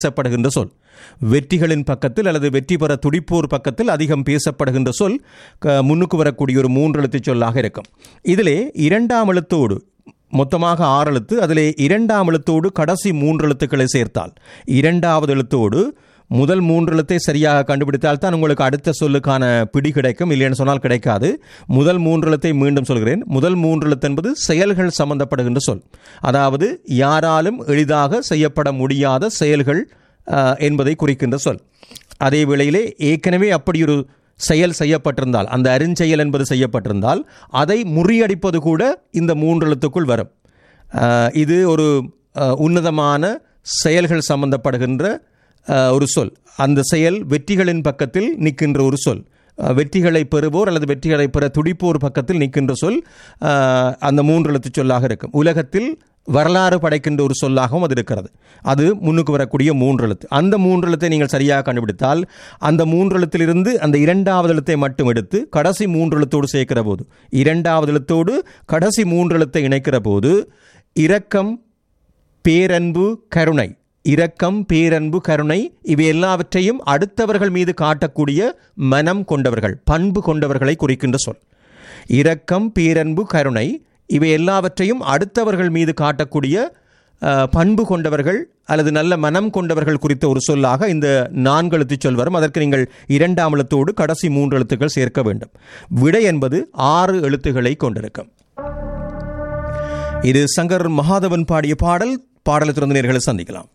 பேசப்படுகின்ற சொல் வெற்றிகளின் பக்கத்தில் அல்லது வெற்றி பெற துடிப்போர் பக்கத்தில் அதிகம் பேசப்படுகின்ற சொல் க- முன்னுக்கு வரக்கூடிய ஒரு மூன்று எழுத்துச் சொல்லாக இருக்கும் இதிலே இரண்டாம் எழுத்தோடு மொத்தமாக ஆறு எழுத்து அதிலே இரண்டாம் எழுத்தோடு கடைசி மூன்று எழுத்துக்களை சேர்த்தால் இரண்டாவது எழுத்தோடு முதல் மூன்று எழுத்தை சரியாக கண்டுபிடித்தால் தான் உங்களுக்கு அடுத்த சொல்லுக்கான பிடி கிடைக்கும் இல்லைன்னு சொன்னால் கிடைக்காது முதல் மூன்று எழுத்தை மீண்டும் சொல்கிறேன் முதல் மூன்று எழுத்து என்பது செயல்கள் சம்பந்தப்படுகின்ற சொல் அதாவது யாராலும் எளிதாக செய்யப்பட முடியாத செயல்கள் அஹ், என்பதை குறிக்கின்ற சொல் அதே வேளையிலே ஏற்கனவே அப்படி ஒரு செயல் செய்யப்பட்டிருந்தால் அந்த அருஞ்செயல் என்பது செய்யப்பட்டிருந்தால் அதை முறியடிப்பது கூட இந்த மூன்று எழுத்துக்குள் வரும் அஹ், இது ஒரு அஹ், உன்னதமான செயல்கள் சம்பந்தப்படுகின்ற அஹ், ஒரு சொல் அந்த செயல் வெற்றிகளின் பக்கத்தில் நிற்கின்ற ஒரு சொல் அஹ், வெற்றிகளை பெறுவோர் அல்லது வெற்றிகளை பெற துடிப்போர் பக்கத்தில் நிற்கின்ற சொல் அஹ், அந்த மூன்று எழுத்துச் சொல்லாக இருக்கும் உலகத்தில் வரலாறு படைக்கின்ற ஒரு சொல்லாகவும் அது இருக்கிறது அது முன்னுக்கு வரக்கூடிய மூன்று எழுத்து அந்த மூன்று எழுத்தை நீங்கள் சரியாக கண்டுபிடித்தால் அந்த மூன்று எழுத்திலிருந்து அந்த இரண்டாவது எழுத்தை மட்டும் எடுத்து கடைசி மூன்று எழுத்தோடு சேர்க்கிற போது இரண்டாவது எழுத்தோடு கடைசி மூன்று எழுத்தை இணைக்கிற போது இரக்கம் பேரன்பு கருணை இரக்கம் பேரன்பு கருணை இவை எல்லாவற்றையும் அடுத்தவர்கள் மீது காட்டக்கூடிய மனம் கொண்டவர்கள் பண்பு கொண்டவர்களை குறிக்கின்ற சொல் இரக்கம் பேரன்பு கருணை இவை எல்லாவற்றையும் அடுத்தவர்கள் மீது காட்டக்கூடிய அஹ், பண்பு கொண்டவர்கள் அல்லது நல்ல மனம் கொண்டவர்கள் குறித்த ஒரு சொல்லாக இந்த நான்கு எழுத்துச் சொல் வரும் அதற்கு நீங்கள் இரண்டாம் எழுத்தோடு கடைசி மூன்று எழுத்துக்கள் சேர்க்க வேண்டும் விடை என்பது ஆறு எழுத்துக்களை கொண்டிருக்கும் இது சங்கர் மகாதவன் பாடிய பாடல் பாடலை திறந்த நேர்களை சந்திக்கலாம்